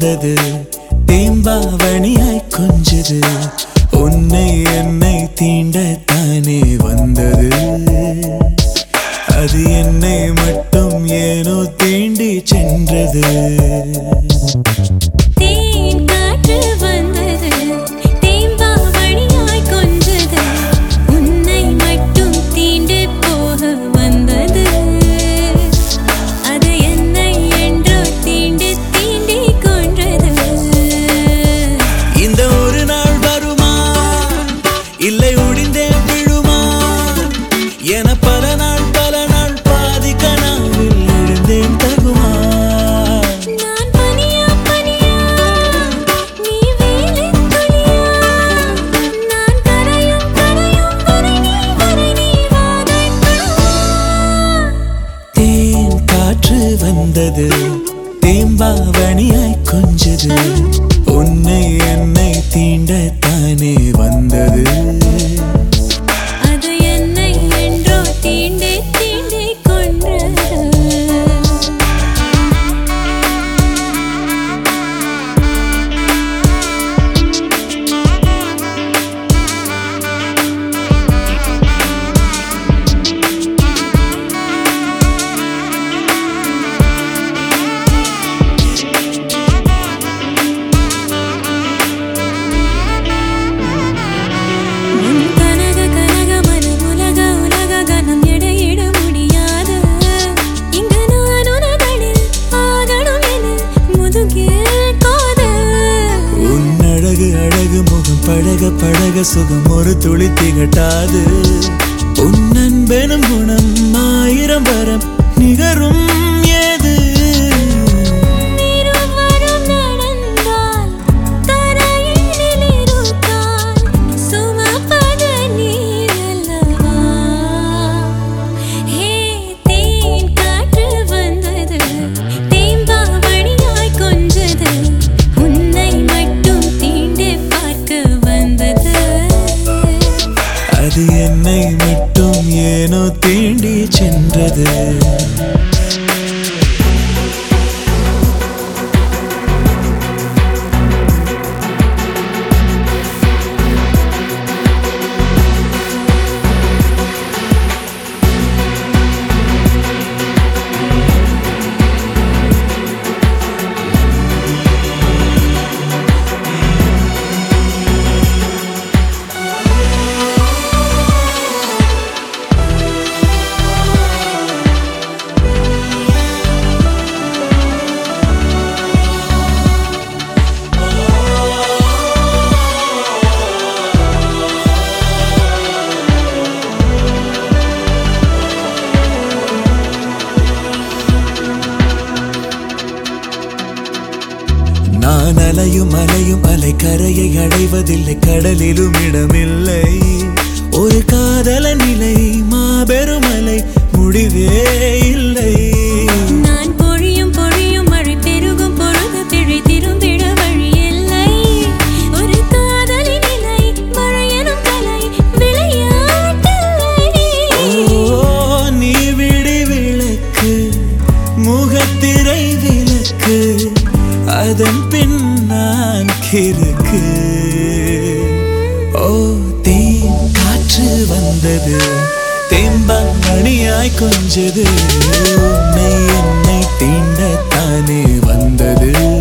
வந்தது தேம்பாவணியாய் கொஞ்சது உன்னை என்னை தீண்டத்தானே வந்தது அது என்னை மட்டும் ஏனோ தீண்டி சென்றது தேன் காற்று வந்தது தேம்பாவணியாய் கொஞ்சது உன்னை மட்டும் தீண்டு போக வந்தது அது என்னை என்றோ தீண்டு தீண்டி கொன்றது இந்த ஒரு நாள் வருமா இல்லை ஒடிந்தே விழுமா என பல நாள் பல நாள் பாதி கனாவில் எழுந்தேன் தகுமா நான் பனியா பனியா நீ வேலின் துளியா நான் கரையும் கரையும் வரை நீ வரை நீ வாதைப்படா தேன் காற்று வந்தது தேம்பாவணியாய் கொஞ்சது உன்னை என்னை தீண்டத்தானே வந்தது அது என்னை என்றோ தீண்டி தீண்டி கொன்றது உன் கனக கனக மனம் உலக உலக கனம் எடையிட முடியாது இங்கு நான் உனதடில் ஆகணும் என முதுகில் காதல் உன் அழகு அழகு முகம் பழக பழக சுகம் ஒரு துளி திகட்டாது உன் அன்பெனும் குணம் ஆயிரம் வரம் நிகரும் ஏது இருவரும் நடந்தால் தரையில் இருக்கால் சுமப்பது நீரல்லவா ஹே தேன் காற்று வந்தது தேம்பாவணியாய் கொஞ்சது உன்னை மட்டும் தீண்டி பார்க்க வந்தது அது என்னை மட்டும் ஏனோ தீண்டி சென்றது நான் அலையும் அலையும் அலை கரையை அடைவதில்லை கடலிலும் இடமில்லை ஒரு காதல நிலை மாபெரும் அலை முடிவே இல்லை நான் பொழியும் பொழியும் மழை பெருகும் பொழுது பிழை திரும்பிட வழி இல்லை ஒரு காதலின் நிலை மழையனும் கலை விளையாட்டில்லை ஓ நீ விடி விளக்கு முகத்திரை விளக்கு அதன் பின் நான் கிறுக்கு ஓ தேன் காற்று வந்தது தேம்பாங்கணியாய் கொஞ்சது உன்னை என்னை தீண்டத்தானே வந்தது